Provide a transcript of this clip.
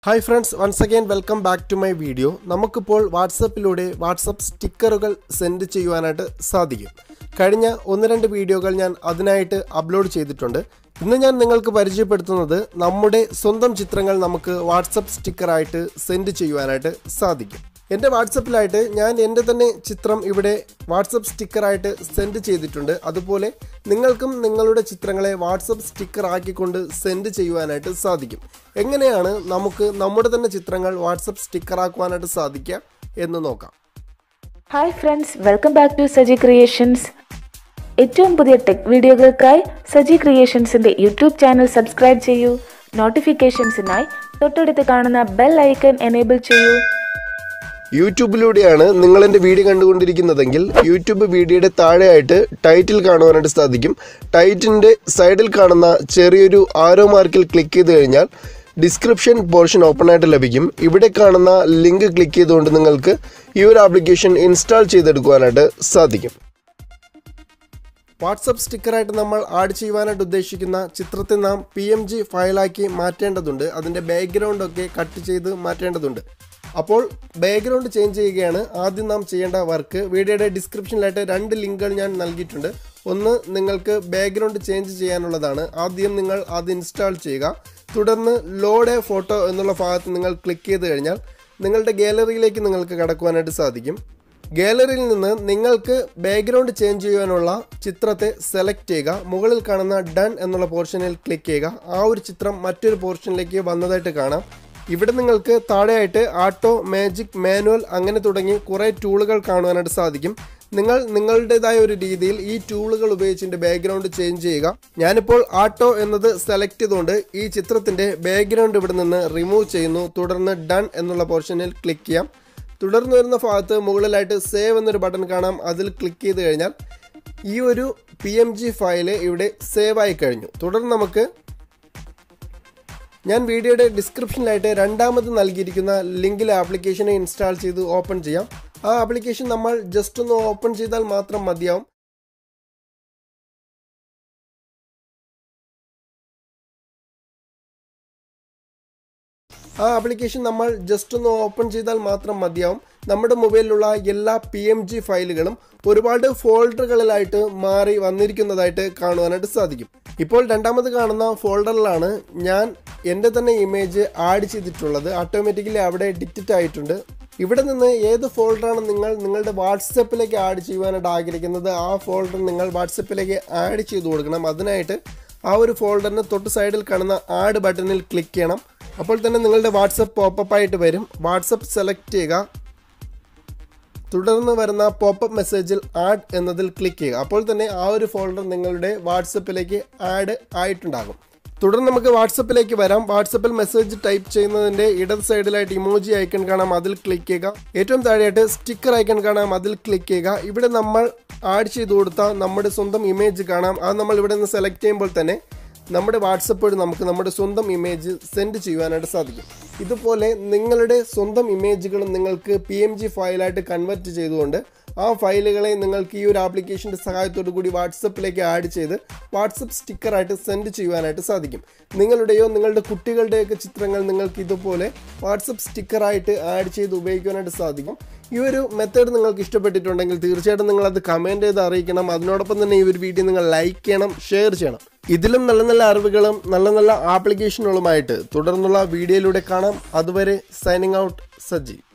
hi friends once again welcome back to my video നമുക്കിപ്പോൾ വാട്സപ്പിലൂടെ WhatsApp സ്റ്റിക്കറുകൾ send ചെയ്യുവാനായിട്ട് സാധിക്കും കഴിഞ്ഞ ഒന്ന് രണ്ട് വീഡിയോകൾ ഞാൻ അതിനായിട്ട് അപ്ലോഡ് ചെയ്തിട്ടുണ്ട് ഇന്ന് ഞാൻ നിങ്ങൾക്ക് പരിചയപ്പെടുത്തുന്നത് നമ്മുടെ സ്വന്തം ചിത്രങ്ങൾ നമുക്ക് വാട്സപ്പ് സ്റ്റിക്കറായിട്ട് സെൻഡ് ചെയ്യുവാനായിട്ട് സാധിക്കും എൻ്റെ വാട്സപ്പിലായിട്ട് ഞാൻ എൻ്റെ തന്നെ ചിത്രം ഇവിടെ വാട്സപ്പ് സ്റ്റിക്കറായിട്ട് സെൻഡ് ചെയ്തിട്ടുണ്ട് അതുപോലെ നിങ്ങൾക്കും നിങ്ങളുടെ ചിത്രങ്ങളെ വാട്സപ്പ് സ്റ്റിക്കർ ആക്കിക്കൊണ്ട് സെൻഡ് ചെയ്യുവാനായിട്ട് സാധിക്കും എങ്ങനെയാണ് നമുക്ക് നമ്മുടെ തന്നെ ചിത്രങ്ങൾ വാട്സപ്പ് സ്റ്റിക്കർ ആക്കുവാനായിട്ട് സാധിക്കുക എന്ന് നോക്കാം hi friends welcome back to Saji creations ഏറ്റവും പുതിയ ടെക് വീഡിയോകൾക്കായി സജി ക്രിയേഷൻസിന്റെ യൂട്യൂബ് ചാനൽ സബ്സ്ക്രൈബ് ചെയ്യൂ നോട്ടിഫിക്കേഷൻസിനായി തൊട്ടടുത്ത് കാണുന്ന ബെൽ ഐക്കൺ എനേബിൾ ചെയ്യൂ യൂട്യൂബിലൂടെയാണ് നിങ്ങൾ എൻ്റെ വീഡിയോ കണ്ടുകൊണ്ടിരിക്കുന്നതെങ്കിൽ യൂട്യൂബ് വീഡിയോയുടെ താഴെയായിട്ട് ടൈറ്റിൽ കാണുവാനായിട്ട് സാധിക്കും ടൈറ്റിൻ്റെ സൈഡിൽ കാണുന്ന ചെറിയൊരു ആരോ മാർക്കിൽ ക്ലിക്ക് ചെയ്ത് കഴിഞ്ഞാൽ ഡിസ്ക്രിപ്ഷൻ പോർഷൻ ഓപ്പൺ ആയിട്ട് ലഭിക്കും ഇവിടെ കാണുന്ന ലിങ്ക് ക്ലിക്ക് ചെയ്തുകൊണ്ട് നിങ്ങൾക്ക് ഈ ഒരു ആപ്ലിക്കേഷൻ ഇൻസ്റ്റാൾ ചെയ്തെടുക്കുവാനായിട്ട് സാധിക്കും വാട്സപ്പ് സ്റ്റിക്കറായിട്ട് നമ്മൾ ആഡ് ചെയ്യുവാനായിട്ട് ഉദ്ദേശിക്കുന്ന ചിത്രത്തെ നാം പി എം ജി ഫയലാക്കി മാറ്റേണ്ടതുണ്ട് അതിൻ്റെ ബാക്ക്ഗ്രൗണ്ട് ഒക്കെ കട്ട് ചെയ്ത് മാറ്റേണ്ടതുണ്ട് അപ്പോൾ ബാക്ക്ഗ്രൗണ്ട് ചേഞ്ച് ചെയ്യുകയാണ് ആദ്യം നാം ചെയ്യേണ്ട വർക്ക് വീഡിയോയുടെ ഡിസ്ക്രിപ്ഷനിലായിട്ട് രണ്ട് ലിങ്കുകൾ ഞാൻ നൽകിയിട്ടുണ്ട് ഒന്ന് നിങ്ങൾക്ക് ബാക്ക്ഗ്രൗണ്ട് ചേഞ്ച് ചെയ്യാനുള്ളതാണ് ആദ്യം നിങ്ങൾ അത് ഇൻസ്റ്റാൾ ചെയ്യുക തുടർന്ന് ലോഡ് എ ഫോട്ടോ എന്നുള്ള ഭാഗത്ത് നിങ്ങൾ ക്ലിക്ക് ചെയ്ത് കഴിഞ്ഞാൽ നിങ്ങളുടെ ഗാലറിയിലേക്ക് നിങ്ങൾക്ക് കടക്കുവാനായിട്ട് സാധിക്കും ഗാലറിയിൽ നിന്ന് നിങ്ങൾക്ക് ബാക്ക്ഗ്രൗണ്ട് ചേഞ്ച് ചെയ്യുവാനുള്ള ചിത്രത്തെ സെലക്ട് ചെയ്യുക മുകളിൽ കാണുന്ന ഡൺ എന്നുള്ള പോർഷനിൽ ക്ലിക്ക് ചെയ്യുക ആ ഒരു ചിത്രം മറ്റൊരു പോർഷനിലേക്ക് വന്നതായിട്ട് കാണാം ഇവിടെ നിങ്ങൾക്ക് താഴെയായിട്ട് ആട്ടോ മാജിക് മാനുവൽ അങ്ങനെ തുടങ്ങി കുറേ ടൂളുകൾ കാണുവാനായിട്ട് സാധിക്കും നിങ്ങൾ നിങ്ങളുടേതായ ഒരു രീതിയിൽ ഈ ടൂളുകൾ ഉപയോഗിച്ചിട്ട് ബാക്ക്ഗ്രൗണ്ട് ചേഞ്ച് ചെയ്യുക ഞാനിപ്പോൾ ആട്ടോ എന്നത് സെലക്ട് ചെയ്തുകൊണ്ട് ഈ ചിത്രത്തിൻ്റെ ബാക്ക്ഗ്രൗണ്ട് ഇവിടെ നിന്ന് റിമൂവ് ചെയ്യുന്നു തുടർന്ന് ഡൺ എന്നുള്ള പോർഷനിൽ ക്ലിക്ക് ചെയ്യാം തുടർന്ന് വരുന്ന ഭാഗത്ത് മുകളിലായിട്ട് സേവ് എന്നൊരു ബട്ടൺ കാണാം അതിൽ ക്ലിക്ക് ചെയ്ത് കഴിഞ്ഞാൽ ഈ ഒരു പി എം ജി ഫയല് ഇവിടെ സേവ് ആയി കഴിഞ്ഞു തുടർന്ന് നമുക്ക് ഞാൻ വീഡിയോയുടെ ഡിസ്ക്രിപ്ഷനിലായിട്ട് രണ്ടാമത് നൽകിയിരിക്കുന്ന ലിങ്കിൽ ആപ്ലിക്കേഷനെ ഇൻസ്റ്റാൾ ചെയ്ത് ഓപ്പൺ ചെയ്യാം ആ ആപ്ലിക്കേഷൻ നമ്മൾ ജസ്റ്റ് ഒന്ന് ഓപ്പൺ ചെയ്താൽ മാത്രം മതിയാവും ആ ആപ്ലിക്കേഷൻ നമ്മൾ ജസ്റ്റ് ഒന്ന് ഓപ്പൺ ചെയ്താൽ മാത്രം മതിയാവും നമ്മുടെ മൊബൈലിലുള്ള എല്ലാ പി എം ജി ഫയലുകളും ഒരുപാട് ഫോൾഡറുകളിലായിട്ട് മാറി വന്നിരിക്കുന്നതായിട്ട് കാണുവാനായിട്ട് സാധിക്കും ഇപ്പോൾ രണ്ടാമത് കാണുന്ന ഫോൾഡറിലാണ് ഞാൻ എൻ്റെ തന്നെ ഇമേജ് ആഡ് ചെയ്തിട്ടുള്ളത് ഓട്ടോമാറ്റിക്കലി അവിടെ ഡിറ്റിറ്റ് ആയിട്ടുണ്ട് ഇവിടെ നിന്ന് ഏത് ഫോൾഡറാണ് നിങ്ങൾ നിങ്ങളുടെ വാട്സപ്പിലേക്ക് ആഡ് ചെയ്യുവാനായിട്ട് ആഗ്രഹിക്കുന്നത് ആ ഫോൾഡർ നിങ്ങൾ വാട്സപ്പിലേക്ക് ആഡ് ചെയ്ത് കൊടുക്കണം അതിനായിട്ട് ആ ഒരു ഫോൾഡറിന് തൊട്ട് സൈഡിൽ കാണുന്ന ആഡ് ബട്ടണിൽ ക്ലിക്ക് ചെയ്യണം അപ്പോൾ തന്നെ നിങ്ങളുടെ വാട്സപ്പ് പോപ്പപ്പ് ആയിട്ട് വരും വാട്സപ്പ് സെലക്ട് ചെയ്യുക തുടർന്ന് വരുന്ന പോപ്പപ്പ് മെസ്സേജിൽ ആഡ് എന്നതിൽ ക്ലിക്ക് ചെയ്യുക അപ്പോൾ തന്നെ ആ ഒരു ഫോൾഡർ നിങ്ങളുടെ വാട്സപ്പിലേക്ക് ആഡ് ആയിട്ടുണ്ടാകും തുടർന്ന് നമുക്ക് വാട്സപ്പിലേക്ക് വരാം വാട്സപ്പിൽ മെസ്സേജ് ടൈപ്പ് ചെയ്യുന്നതിൻ്റെ ഇടത് സൈഡിലായിട്ട് ഇമോജി ഐക്കൺ കാണാം അതിൽ ക്ലിക്ക് ചെയ്യുക ഏറ്റവും താഴെയായിട്ട് സ്റ്റിക്കർ ഐക്കൺ കാണാം അതിൽ ക്ലിക്ക് ചെയ്യുക ഇവിടെ നമ്മൾ ആഡ് ചെയ്ത് കൊടുത്ത നമ്മുടെ സ്വന്തം ഇമേജ് കാണാം അത് നമ്മൾ ഇവിടെ നിന്ന് സെലക്ട് ചെയ്യുമ്പോൾ തന്നെ നമ്മുടെ വാട്സപ്പ് വഴി നമുക്ക് നമ്മുടെ സ്വന്തം ഇമേജ് സെൻഡ് ചെയ്യുവാനായിട്ട് സാധിക്കും ഇതുപോലെ നിങ്ങളുടെ സ്വന്തം ഇമേജുകളും നിങ്ങൾക്ക് പി എം ജി ഫയലായിട്ട് കൺവെർട്ട് ചെയ്തുകൊണ്ട് ആ ഫയലുകളെ നിങ്ങൾക്ക് ഈ ഒരു ആപ്ലിക്കേഷൻ്റെ സഹായത്തോടു കൂടി വാട്സപ്പിലേക്ക് ആഡ് ചെയ്ത് വാട്സപ്പ് സ്റ്റിക്കറായിട്ട് സെൻഡ് ചെയ്യുവാനായിട്ട് സാധിക്കും നിങ്ങളുടെയോ നിങ്ങളുടെ കുട്ടികളുടെയൊക്കെ ചിത്രങ്ങൾ നിങ്ങൾക്ക് ഇതുപോലെ വാട്സപ്പ് സ്റ്റിക്കറായിട്ട് ആഡ് ചെയ്ത് ഉപയോഗിക്കാനായിട്ട് സാധിക്കും ഈ ഒരു മെത്തേഡ് നിങ്ങൾക്ക് ഇഷ്ടപ്പെട്ടിട്ടുണ്ടെങ്കിൽ തീർച്ചയായിട്ടും നിങ്ങൾ അത് കമൻറ്റ് ചെയ്ത് അറിയിക്കണം അതിനോടൊപ്പം തന്നെ ഈ ഒരു വീഡിയോ നിങ്ങൾ ലൈക്ക് ചെയ്യണം ഷെയർ ചെയ്യണം ഇതിലും നല്ല നല്ല അറിവുകളും നല്ല നല്ല ആപ്ലിക്കേഷനുകളുമായിട്ട് തുടർന്നുള്ള വീഡിയോയിലൂടെ കാണാം അതുവരെ സൈനിങ് ഔട്ട് സജ്ജി